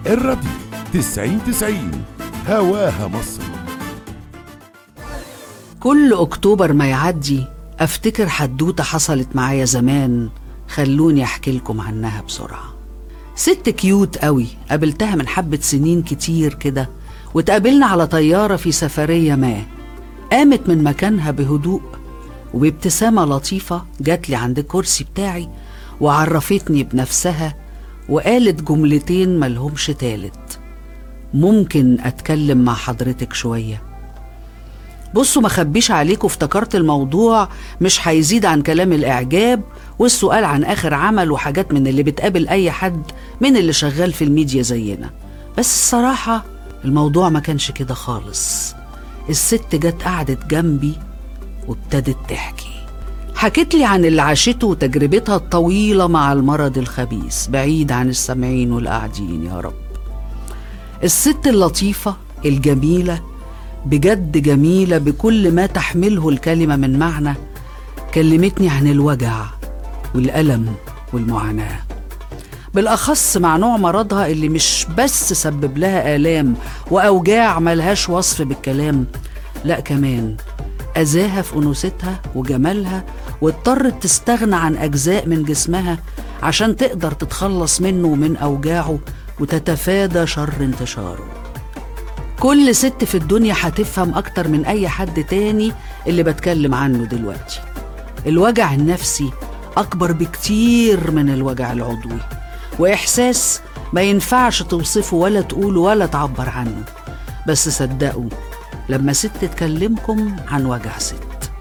الراديو تسعين تسعين هواها مصر كل أكتوبر ما يعدي أفتكر حدوتة حصلت معايا زمان خلوني أحكي لكم عنها بسرعة ست كيوت قوي قابلتها من حبة سنين كتير كده واتقابلنا على طيارة في سفرية ما قامت من مكانها بهدوء وبابتسامة لطيفة جات لي عند الكرسي بتاعي وعرفتني بنفسها وقالت جملتين ملهمش تالت ممكن أتكلم مع حضرتك شوية بصوا ما خبيش عليكم افتكرت الموضوع مش هيزيد عن كلام الإعجاب والسؤال عن آخر عمل وحاجات من اللي بتقابل أي حد من اللي شغال في الميديا زينا بس الصراحة الموضوع ما كانش كده خالص الست جت قعدت جنبي وابتدت تحكي حكت لي عن اللي عاشته وتجربتها الطويلة مع المرض الخبيث بعيد عن السامعين والقاعدين يا رب الست اللطيفة الجميلة بجد جميلة بكل ما تحمله الكلمة من معنى كلمتني عن الوجع والألم والمعاناة بالأخص مع نوع مرضها اللي مش بس سبب لها آلام وأوجاع ملهاش وصف بالكلام لا كمان أذاها في أنوثتها وجمالها واضطرت تستغنى عن أجزاء من جسمها عشان تقدر تتخلص منه ومن أوجاعه وتتفادى شر انتشاره كل ست في الدنيا هتفهم أكتر من أي حد تاني اللي بتكلم عنه دلوقتي الوجع النفسي أكبر بكتير من الوجع العضوي وإحساس ما ينفعش توصفه ولا تقوله ولا تعبر عنه بس صدقوا لما ست تكلمكم عن وجع ست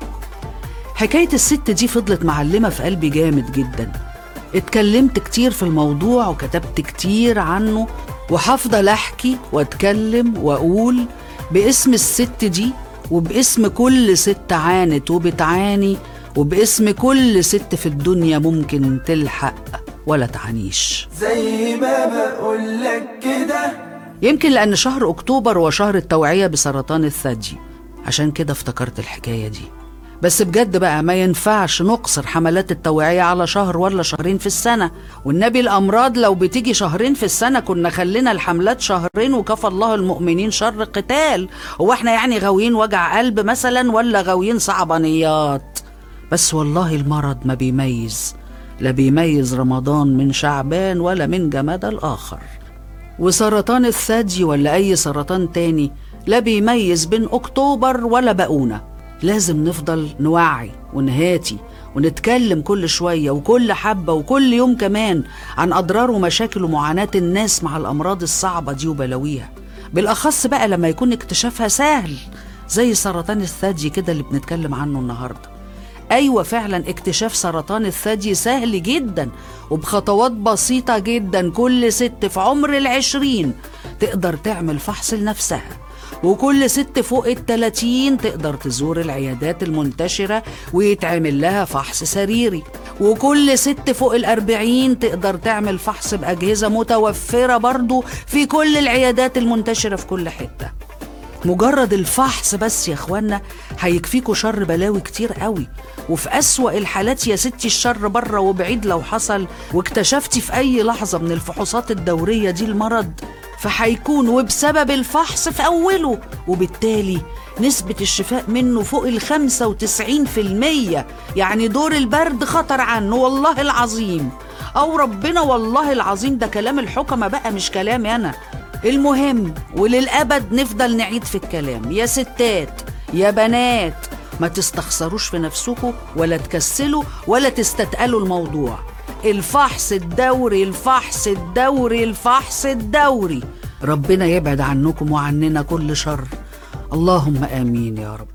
حكاية الست دي فضلت معلمة في قلبي جامد جدا اتكلمت كتير في الموضوع وكتبت كتير عنه وهفضل احكي واتكلم واقول باسم الست دي وباسم كل ست عانت وبتعاني وباسم كل ست في الدنيا ممكن تلحق ولا تعانيش زي ما بقولك كده يمكن لأن شهر أكتوبر هو شهر التوعية بسرطان الثدي عشان كده افتكرت الحكاية دي بس بجد بقى ما ينفعش نقصر حملات التوعية على شهر ولا شهرين في السنة والنبي الأمراض لو بتيجي شهرين في السنة كنا خلينا الحملات شهرين وكفى الله المؤمنين شر قتال هو احنا يعني غاويين وجع قلب مثلا ولا غاويين صعبانيات بس والله المرض ما بيميز لا بيميز رمضان من شعبان ولا من جماد الآخر وسرطان الثدي ولا أي سرطان تاني لا بيميز بين أكتوبر ولا بقونة لازم نفضل نوعي ونهاتي ونتكلم كل شوية وكل حبة وكل يوم كمان عن أضرار ومشاكل ومعاناة الناس مع الأمراض الصعبة دي وبلاويها بالأخص بقى لما يكون اكتشافها سهل زي سرطان الثدي كده اللي بنتكلم عنه النهارده أيوة فعلا اكتشاف سرطان الثدي سهل جدا وبخطوات بسيطة جدا كل ست في عمر العشرين تقدر تعمل فحص لنفسها وكل ست فوق التلاتين تقدر تزور العيادات المنتشرة ويتعمل لها فحص سريري وكل ست فوق الأربعين تقدر تعمل فحص بأجهزة متوفرة برضو في كل العيادات المنتشرة في كل حتة مجرد الفحص بس يا اخوانا هيكفيكوا شر بلاوي كتير قوي وفي أسوأ الحالات يا ستي الشر بره وبعيد لو حصل واكتشفتي في أي لحظة من الفحوصات الدورية دي المرض فهيكون وبسبب الفحص في أوله وبالتالي نسبة الشفاء منه فوق الخمسة وتسعين في المية يعني دور البرد خطر عنه والله العظيم أو ربنا والله العظيم ده كلام الحكمة بقى مش كلامي أنا المهم وللأبد نفضل نعيد في الكلام يا ستات يا بنات ما تستخسروش في نفسكم ولا تكسلوا ولا تستتقلوا الموضوع الفحص الدوري الفحص الدوري الفحص الدوري ربنا يبعد عنكم وعننا كل شر اللهم آمين يا رب